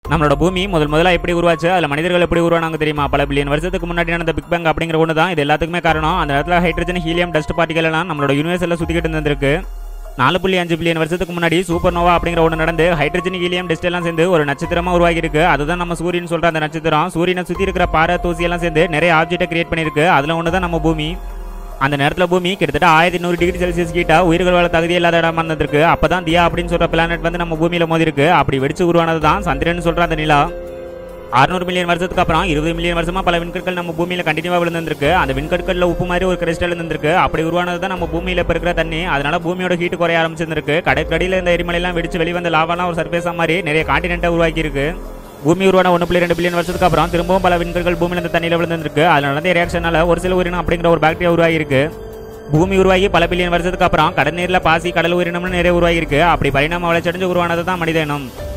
நம்மளோட பூமி முதல் முதல்ல எப்படி உருவாச்சு அதில் மனிதர்கள் எப்படி உருவானாங்க தெரியுமா பல பில்லியன் வருஷத்துக்கு முன்னாடி நடந்த பிக் பேங் அப்படிங்கிற ஒன்று தான் இது எல்லாத்துக்குமே காரணம் அந்த இடத்துல ஹைட்ரஜன் ஹீலியம் டஸ்ட் பார்ட்டிகள் எல்லாம் நம்மளோட யூனிவர்ஸில் சுற்றிக்கிட்டு இருந்திருக்கு நாலு புள்ளி அஞ்சு பில்லியன் வருஷத்துக்கு முன்னாடி சூப்பர் நோவா அப்படிங்கிற ஒன்று நடந்து ஹைட்ரஜன் ஹீலியம் டஸ்ட் எல்லாம் சேர்ந்து ஒரு நட்சத்திரமா உருவாகி இருக்கு அதுதான் நம்ம சூரியன் சொல்ற அந்த நட்சத்திரம் சூரியனை சுற்றி இருக்கிற பாறை தூசி எல்லாம் சேர்ந்து நிறைய ஆப்ஜெக்ட்டை கிரியேட் பண்ணியிருக்கு அதில் ஒன்று தான் நம்ம பூமி அந்த நேரத்தில் பூமி கிட்டத்தட்ட ஆயிரத்தி நூறு டிகிரி செல்சியஸ் கிட்ட உயிர்கள் வாழ தகுதி இல்லாத இடமா இருந்திருக்கு அப்பதான் தியா அப்படின்னு சொல்ற பிளானட் வந்து நம்ம பூமியில மோதி இருக்கு அப்படி வெடிச்சு உருவானது தான் சந்திரன் சொல்ற அந்த நிலா அறுநூறு மில்லியன் வருஷத்துக்கு அப்புறம் இருபது மில்லியன் வருஷமா பல விண்கற்கள் நம்ம பூமியில கண்டினியூவா விழுந்திருக்கு அந்த விண்கற்கள்ல உப்பு மாதிரி ஒரு கிறிஸ்டல் இருந்திருக்கு அப்படி உருவானது தான் நம்ம பூமியில இப்ப இருக்கிற தண்ணி அதனால பூமியோட ஹீட் குறைய ஆரம்பிச்சிருக்கு கடைக்கடியில இந்த எரிமலை எல்லாம் வெடிச்சு வெளிவந்த லாவாலாம் ஒரு சர்ஃபேஸா மாதிரி நிறைய காண்டினென்ட்டை உருவாக்கி இருக்கு பூமி உருவான ஒன்று புள்ளி ரெண்டு பில்லியன் வருஷத்துக்கு அப்புறம் திரும்பவும் பல விண்கற்கள் பூமியில இருந்து தண்ணியில விழுந்திருக்கு அதுல நடந்த ரியாக்ஷனால ஒரு சில உயிரினம் அப்படிங்கிற ஒரு பாக்டீரியா உருவாகி இருக்கு பூமி உருவாகி பல பில்லியன் வருஷத்துக்கு அப்புறம் கடல் நீர்ல பாசி கடல் உயிரினம்னு நிறைய உருவாகி இருக்கு அப்படி பரிணாம வளர்ச்சி அடைஞ்சு உருவானது தான் மனித இனம்